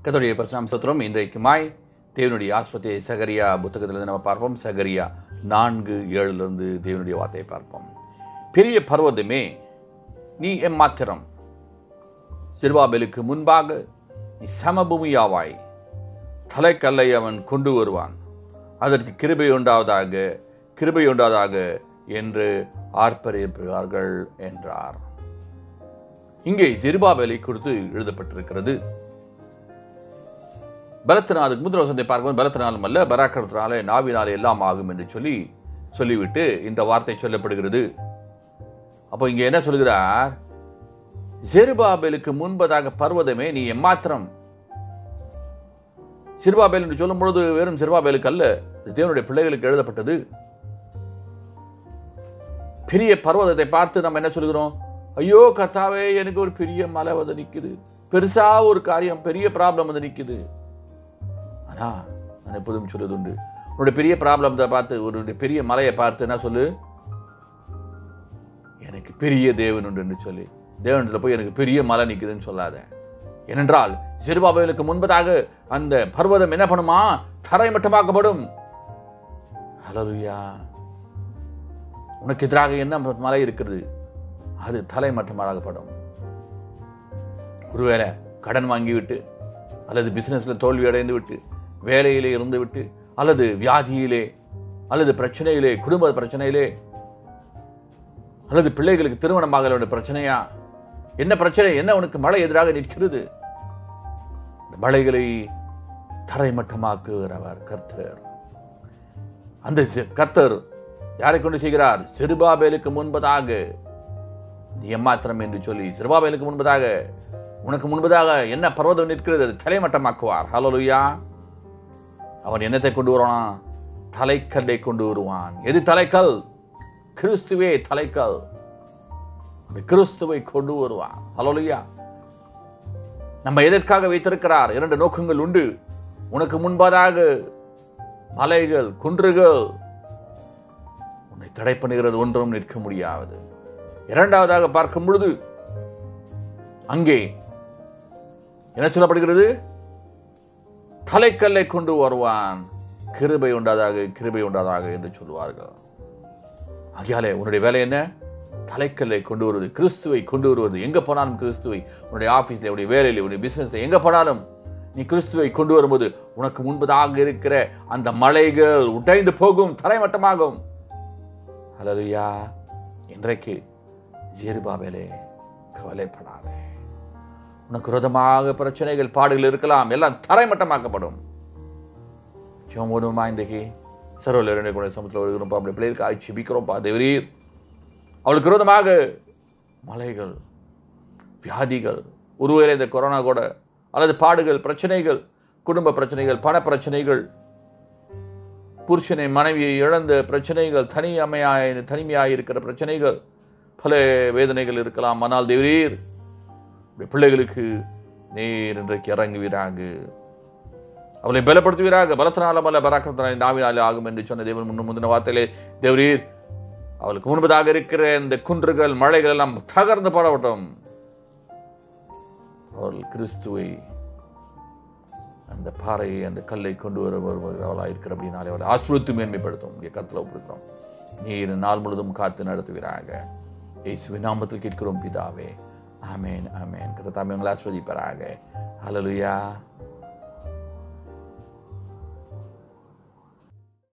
கத்தோடைய பரிசுநாம ஸ்தோத்திரம் இன்றைக்குமாய் தேவனுடைய ஆஸ்வத்தை சகரியா புத்தகத்திலிருந்து நம்ம பார்ப்போம் சகரியா நான்கு ஏழுலேருந்து தேவனுடைய வார்த்தையை பார்ப்போம் பெரிய பர்வதமே நீ எம்மாத்திரம் சிறுபாபேலுக்கு முன்பாக நீ சமபூமியாவாய் தலைக்கல்லை அவன் கொண்டு வருவான் அதற்கு கிருபை உண்டாவதாக கிருபை உண்டாவதாக என்று ஆர்ப்பரிப்பார்கள் என்றார் இங்கே சிறுபாபேலை குறித்து எழுதப்பட்டிருக்கிறது பலத்தினாலுக்கு முதல் வசனத்தை பார்க்கும்போது பலத்தினாலும் அல்ல பராக்கிரத்தினாலே நாவினாலே எல்லாம் ஆகும் என்று சொல்லி சொல்லிவிட்டு இந்த வார்த்தை சொல்லப்படுகிறது அப்போ இங்கே என்ன சொல்கிறார் ஜெருபாபேலுக்கு முன்பதாக பர்வதமே நீ எம்மாத்திரம் சிறுபாபேல் என்று சொல்லும் பொழுது வெறும் சிறுபாபேலுக்கு அல்ல இது தேவனுடைய பிள்ளைகளுக்கு எழுதப்பட்டது பெரிய பர்வதத்தை பார்த்து நம்ம என்ன சொல்கிறோம் ஐயோ கத்தாவே எனக்கு ஒரு பெரிய மலை வந்து நிக்குது பெருசா ஒரு காரியம் பெரிய ப்ராப்ளம் வந்து நிக்குது ஆனா நான் எப்போதும் சொல்வது உண்டு உன்னுடைய பெரிய ப்ராப்ளத்தை பார்த்து ஒரு பெரிய மலையை பார்த்து என்ன சொல்லு எனக்கு பெரிய தேவன் உண்டு என்று சொல்லி தேவனத்தில் போய் எனக்கு பெரிய மலை நிக்குதுன்னு சொல்லாத ஏனென்றால் சிறுபாபைகளுக்கு முன்பதாக அந்த பர்வதம் என்ன பண்ணுமா தரை மட்டமாக்கப்படும் ஹலலுயா உனக்கு எதிராக என்ன மலை இருக்கிறது அது தலை மட்டமாகப்படும் ஒருவேளை கடன் வாங்கிவிட்டு அல்லது பிசினஸ்ல தோல்வி அடைந்து விட்டு வேலையிலே இருந்து விட்டு அல்லது வியாதியிலே அல்லது பிரச்சனையிலே குடும்ப பிரச்சனையிலே அல்லது பிள்ளைகளுக்கு திருமணமாக வேண்டிய பிரச்சனையா என்ன பிரச்சனை என்ன உனக்கு மழை எதிராக நிற்கிறது இந்த மலைகளை தரைமட்டமாக்குகிறவர் கர்த்தர் அந்த சி- கர்த்தர் யாரை கொண்டு செய்கிறார் சிறுபாபேலுக்கு முன்பதாக நீ எம்மாத்திரம் என்று சொல்லி சிறுபாபேலுக்கு முன்பதாக உனக்கு முன்பதாக என்ன பர்வதம் நிற்கிறது அது தலைமட்டமாக்குவார் ஹalleluya அவன் என்னத்தை கொண்டு வருவான் தலைக்கல்லை கொண்டு வருவான் எது தலைக்கல் கிறிஸ்துவே தலைக்கல் அந்த கிறிஸ்துவை கொண்டு வருவான் ஹalleluya நம்ம எதற்காக வைத்திருக்கிறார் இரண்டு நோக்கங்கள் உண்டு உனக்கு முன்பதாக மலைகள் குன்றுகள் உன்னை தடை பண்ணுகிறது ஒன்றும் நிற்க முடியாது இரண்டாவதாக பார்க்கும் பொழுது அங்கே என்ன சொல்லப்படுகிறது தலைக்கல்லை கொண்டு வருவான் கிருபை உண்டாதாக கிருபை உண்டாதாக என்று சொல்லுவார்கள் ஆகையாலே உன்னுடைய வேலை என்ன தலைக்கல்லை கொண்டு வருவது கிறிஸ்துவை கொண்டு வருவது எங்க போனாலும் கிறிஸ்துவை உன்னுடைய ஆபீஸ்ல உன்னுடைய வேலையில உன்னுடைய பிசினஸ்ல எங்க போனாலும் நீ கிறிஸ்துவை கொண்டு வரும்போது உனக்கு முன்பதாக இருக்கிற அந்த மலைகள் உடைந்து போகும் தரைமட்டமாகும் ஹalleluya இன்றைக்கு ஜெருபாபேலே கவலைப்படாதே உனக்கு விரோதமாக பிரச்சனைகள் பாடுகள் இருக்கலாம் எல்லாம் தரைமட்டமாக்கப்படும் ஜெபம் போடுமா இன்றைக்கு சர்வல இரண்டு கூட சமத்தில் வருகிறோம்ப்பா அப்படி பிள்ளைகளுக்கு ஆட்சி பிக்கிறோம்ப்பா தேவரீர் அவளுக்கு விரோதமாக மலைகள் வியாதிகள் ஒருவேளை இந்த கொரோனா கூட அல்லது பாடுகள் பிரச்சனைகள் குடும்ப பிரச்சனைகள் பண பிரச்சனைகள் புருஷனை மனைவியை இழந்த பிரச்சனைகள் தனியமையாய் தனிமையாய் இருக்கிற பிரச்சனைகள் பல வேதனைகள் இருக்கலாம் ஆனால் தேவரீர் உம்முடைய பிள்ளைகளுக்கு நீர் இன்றைக்கு இறங்குவீராக அவளை பலப்படுத்துவீராக பலத்தினாலும் அல்ல பராக்கிரத்தினாலே நாவினாலே ஆகும் என்று சொன்ன தேவன் முன்னும் முந்தின வார்த்தையிலே தேவரீர் அவளுக்கு முன்பதாக இருக்கிற இந்த குன்றுகள் மலைகள் எல்லாம் தகர்ந்து போடப்பட்டோம் அவள் கிறிஸ்துவை அந்த பாறையை அந்த கல்லை கொண்டு வர வருபவர்களாக இருக்கிற அப்படின்னாலே அவளை ஆசிரியத்து மேன்மைப்படுத்தும் இங்கே கத்தில் ஒப்பிருக்கிறோம் நீர் நாள் முழுதும் காத்து நடத்துவீராக இயேசுவின் நாமத்தில் கேட்கிறோம் பிதாவே ஆமேன் ஆமேன் கதை தாமே உங்களை ஆஸ்வதிப்பாராக ஹalleluya